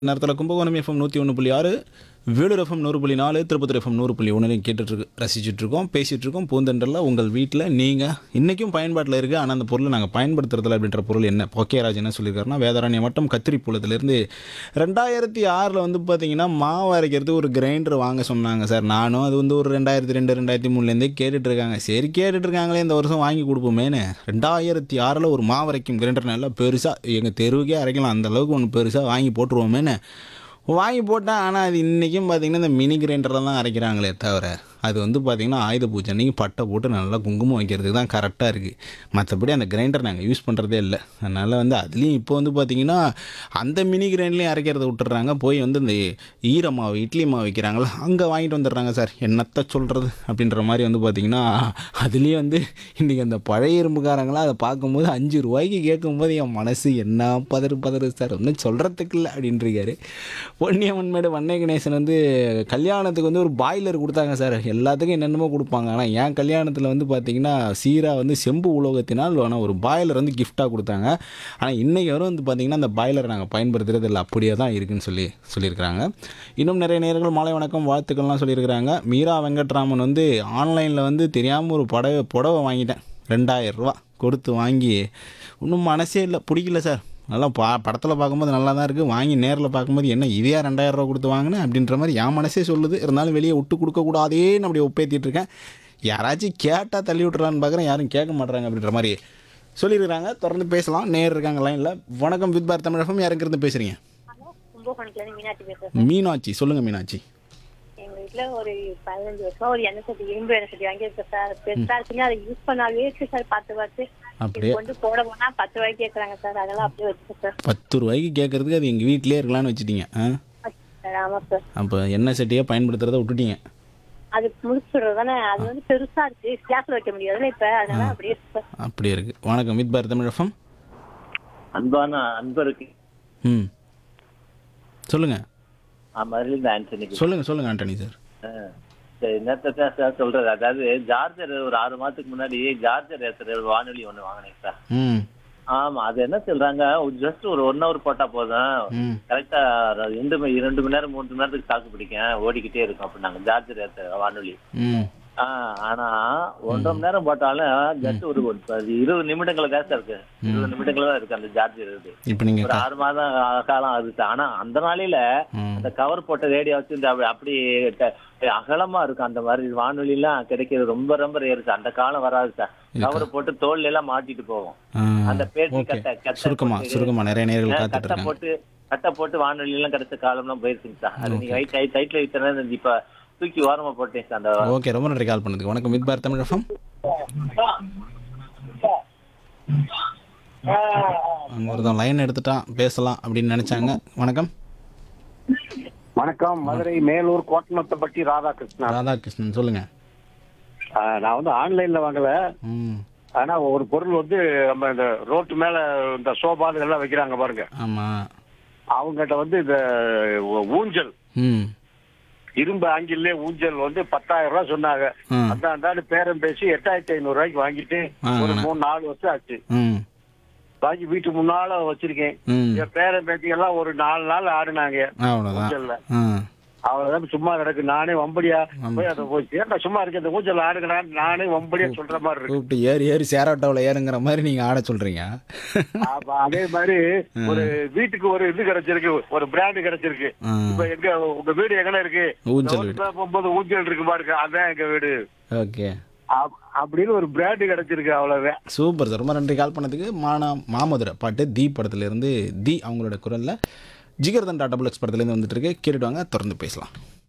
நேரத்தில் கும்பகோணம் எஃப்எம் நூற்றி ஒன்று புள்ளி ஆறு வேலூர் எஃப்எம் நூறு புள்ளி நாலு திருப்பத்தூர் எஃப்எம் நூறு புள்ளி ஒன்றுலையும் கேட்டுட்ருக்கு ரசிச்சுட்ருக்கோம் பேசிகிட்ருக்கோம் பூந்தெண்டரில் உங்கள் வீட்டில் நீங்கள் இன்றைக்கும் பயன்பாட்டில் இருக்குது ஆனால் அந்த பொருளை நாங்கள் பயன்படுத்துறதில்ல அப்படின்ற பொருள் என்ன பொக்கேராஜ் என்ன சொல்லியிருக்காருன்னா வேதாரண்யம் மட்டும் கத்திரிப்புலத்துலேருந்து ரெண்டாயிரத்தி ஆறில் வந்து பார்த்தீங்கன்னா மாவு அரைக்கிறதுக்கு ஒரு கிரைண்டர் வாங்க சொன்னாங்க சார் நானும் அது வந்து ஒரு ரெண்டாயிரத்தி ரெண்டு ரெண்டாயிரத்தி மூணுலேருந்தே கேட்டுட்ருக்காங்க சரி கேட்டுட்ருக்காங்களே இந்த வருஷம் வாங்கி கொடுப்போமேனு ரெண்டாயிரத்தி ஆறில் ஒரு மாவு அரைக்கும் கிரைண்டர் நல்லா பெருசாக எங்கள் தெருவுக்கே அரைக்கலாம் அந்த அளவுக்கு ஒன்று பெருசாக வாங்கி போட்டுருவோமேனு வாங்கி போட்டேன் ஆனால் அது இன்றைக்கும் பார்த்தீங்கன்னா இந்த மினி கிரைண்டரில் தான் அரைக்கிறாங்களே தவிர அது வந்து பார்த்திங்கன்னா ஆயுத பூஜை அன்றைக்கி பட்டை போட்டு நல்லா குங்குமம் வைக்கிறதுக்கு தான் கரெக்டாக இருக்குது மற்றபடி அந்த கிரைண்டர் நாங்கள் யூஸ் பண்ணுறதே இல்லை அதனால் வந்து அதுலேயும் இப்போ வந்து பார்த்திங்கன்னா அந்த மினி கிரைண்டர்லேயும் அரைக்கிறத விட்டுறாங்க போய் வந்து இந்த ஈர மாவு இட்லி மாவு வைக்கிறாங்களா அங்கே வாங்கிட்டு வந்துடுறாங்க சார் என்னத்த சொல்கிறது அப்படின்ற மாதிரி வந்து பார்த்திங்கன்னா அதுலேயும் வந்து இன்றைக்கி அந்த பழைய இரும்புக்காரங்களாம் அதை பார்க்கும்போது அஞ்சு ரூபாய்க்கு கேட்கும்போது என் மனசு என்ன பதறு பதறு சார் ஒன்றும் சொல்கிறதுக்கு இல்லை அப்படின்ட்டுருக்காரு பொன்னியம்மன்மேடு வண்ணை கணேசன் வந்து கல்யாணத்துக்கு வந்து ஒரு பாய்லர் கொடுத்தாங்க சார் எல்லாத்துக்கும் என்னென்னமோ கொடுப்பாங்க ஆனால் என் கல்யாணத்தில் வந்து பார்த்திங்கன்னா சீரா வந்து செம்பு உலோகத்தினால் ஆனால் ஒரு பாய்லர் வந்து கிஃப்டாக கொடுத்தாங்க ஆனால் இன்றைக்கி வரும் வந்து பார்த்திங்கன்னா அந்த பாய்லரை நாங்கள் பயன்படுத்துறது இல்லை அப்படியே தான் இருக்குன்னு சொல்லி சொல்லியிருக்கிறாங்க இன்னும் நிறைய நேரங்கள் மாலை வணக்கம் வாழ்த்துக்கள்லாம் சொல்லியிருக்கிறாங்க மீரா வெங்கட்ராமன் வந்து ஆன்லைனில் வந்து தெரியாமல் ஒரு புடவை புடவை வாங்கிட்டேன் ரெண்டாயிரம் ரூபா கொடுத்து வாங்கி இன்னும் மனசே இல்லை பிடிக்கல சார் நல்லா பா படத்தில் பார்க்கும்போது நல்லா தான் இருக்குது வாங்கி நேரில் பார்க்கும்போது என்ன இதையா ரெண்டாயிரம் ரூபா கொடுத்து வாங்கினேன் அப்படின்ற மாதிரி என் மனசே சொல்லுது இருந்தாலும் வெளியே விட்டு கொடுக்கக்கூடாதேன்னு அப்படி ஒப்பேத்திட்டு இருக்கேன் யாராச்சும் கேட்டால் தள்ளி விட்டுறான்னு பார்க்குறேன் யாரும் கேட்க மாட்றாங்க அப்படின்ற மாதிரி சொல்லியிருக்கிறாங்க தொடர்ந்து பேசலாம் நேர் இருக்காங்க லைனில் வணக்கம் வித் பார் தமிழகம் யாருங்க இருந்து பேசுகிறீங்க ஹலோ கும்பகோணத்துல இருந்து மீனாட்சி பேசுறேன் மீனாட்சி சொல்லுங்கள் மீனாட்சி எங்க வீட்ல ஒரு பதினஞ்சு வருஷம் ஒரு எண்ணெய் சட்டி இரும்பு எண்ணெய் சட்டி வாங்கியிருக்கேன் சார் பெருசா இருக்குன்னு அதை யூஸ் பண்ணாலே இருக்கு சார் பார்த்து பார்த்து அப்படியே இது கொண்டு போட போனா பத்து ரூபாய்க்கு கேட்கறாங்க சார் அதெல்லாம் அப்படியே வச்சுக்கேன் சார் பத்து ரூபாய்க்கு கேட்குறதுக்கு அது எங்கள் வீட்டிலே இருக்கலாம்னு வச்சுட்டீங்க ஆ சார் ஆமா சார் அப்போ எண்ணெய் சட்டியை பயன்படுத்துறதை விட்டுட்டீங்க அது முடிச்சுடுறது தானே அது வந்து பெருசா இருக்கு கேஸ்ல வைக்க முடியாதுல்ல இப்ப அதனால அப்படியே இருக்கு சார் அப்படியே இருக்குது வணக்கம் வித் பார் தமிழகம் அன்பான அன்பருக்கு ம் சொல்லுங்கள் மறுபடியும் ஆண்டனிக்கு சொல்லுங்கள் சொல்லுங்கள் ஆண்டனி சார் என்னத்த சார் சொல்றது அதாவது ஜார்ஜர் ஒரு ஆறு மாசத்துக்கு முன்னாடி ஜார்ஜர் ஏத்துற வானொலி ஒண்ணு வாங்கினேன் சார் ம் ஆமா அது என்ன சொல்றாங்க ஜஸ்ட் ஒரு ஒன் ஹவர் போட்டா போதும் ம் கரெக்டா ரெண்டு மணி இரண்டு மணி நேரம் மூணு மணி நேரத்துக்கு தாக்கு பிடிக்கும் ஓடிக்கிட்டே இருக்கும் அப்படின்னாங்க ஜார்ஜர் ஏத்த வானொலி ம் ஆஹ் ஆனா ஒன்றரை மணி நேரம் போட்டாலும் ஜஸ்ட் ஒரு ஒரு பதி- இருபது நிமிடங்கள் தான் சார் இருக்கு இருபது நிமிடங்கள் தான் இருக்கு அந்த ஜார்ஜர் இருக்கு இப்போ நீங்கள் ஒரு ஆறு மாதம் காலம் ஆகுது ஆனா அந்த நாளையில ம் அந்த கவர் போட்ட ரேடியோ வச்சு இந்த அப்படி- அப்படி ட- அகலமா இருக்கும் அந்த மாதிரி வானொலி எல்லாம் கிடைக்கிறது ரொம்ப ரொம்ப ரேரு சார் அந்த காலம் வராது சார் கவர் போட்டு தோல்ல எல்லாம் மாட்டிட்டு போவோம் ஆ அந்த பேட்டி ஓகே கட்டை கட்டை சுருக்கமா போட்டு- சுருக்கமா நிறைய நேர்கள் காத்துட்டு கட்டை இருக்காங்க போட்டு கட்டை போட்டு வானொலி எல்லாம் கிடைச்ச காலம்லாம் போயிருச்சுங்க சார் அது நீங்க ரைட் டைட்ல வைத்தனா இப்ப தூக்கி ஓரமா போட்டேன் சார் அந்த ஓகே ரொம்ப நன்றி கால் பண்ணதுக்கு வணக்கம் வித் பார் தமிழ் எஃப்எம் அங்கே ஒருத்தன் லைன் எடுத்துட்டான் பேசலாம் அப்படின்னு நினைச்சாங்க வணக்கம் வணக்கம் மதுரை மேலூர் கோட்டனத்தப்பட்டி ராதாகிருஷ்ணன் ராதாகிருஷ்ணன் சொல்லுங்க ஆ, நான் வந்து ஆன்லைன்ல வாங்கல ம் ஆனா ஒரு பொருள் வந்து நம்ம இந்த ரோட்டு மேல இந்த சோபாது எல்லாம் வைக்கிறாங்க பாருங்க ஆமாம் அவங்ககிட்ட வந்து இந்த ஊ- ஊஞ்சல் ம் இரும்பு ஆங்கிலே ஊஞ்சல் வந்து பத்தாயிரம் ரூபாய் சொன்னாங்க ஆ அந்த அந்தாண்டு பேரம் பேசி எட்டாயிரத்தி ஐநூறு ரூபாய்க்கு வாங்கிட்டு ஆ, ஒரு ஆ. மூணு நாலு வருஷம் ஆச்சு ம் வாங்கி வீட்டு முன்னால வச்சிருக்கேன் ம் என் பேரன் பேத்தி எல்லாம் ஒரு நாலு நாள் ஆடுனாங்க அவ்வளோதான் ஊஞ்சல்ல ஆ அவ்வளவுதான் சும்மா கிடக்கு நானே வம்படியா போய் அதை போய் ஏன்டா சும்மா இருக்கு அந்த ஊஞ்சல் ஆடுங்கடா நானே வம்படியா சொல்ற மாதிரி இருக்கு கூப்பிட்டு ஏறி ஏறி சேராட்டோவில் ஏறுங்கிற மாதிரி நீங்கள் ஆட சொல்கிறீங்க ஆமா, அதே மாதிரி ஒரு வீட்டுக்கு ஒரு இது கிடைச்சிருக்கு ஒரு பிராண்ட் கிடைச்சிருக்கு ஆ இப்ப எங்க உங்க வீடு எங்கன இருக்கு ஊஞ்சல் வீடு. ரோட்ல போகும்போது ஊஞ்சல் இருக்கு பாருங்க அதான் எங்க வீடு ஓகே அப்- அப்படின்னு ஒரு பிராண்ட் கிடைச்சிருக்கு அவ்வளவுதான் சூப்பர் சார் ரொம்ப நன்றி கால் பண்ணதுக்கு மானா மாமதுரை பாட்டு தி படத்துலேருந்து தி அவங்களோட குரலில் ஜிகர்தண்டா டபுள் எக்ஸ் படத்துலேருந்து வந்துட்டு இருக்கு கேட்டுட்டு வாங்க தொடர்ந்து பேசலாம்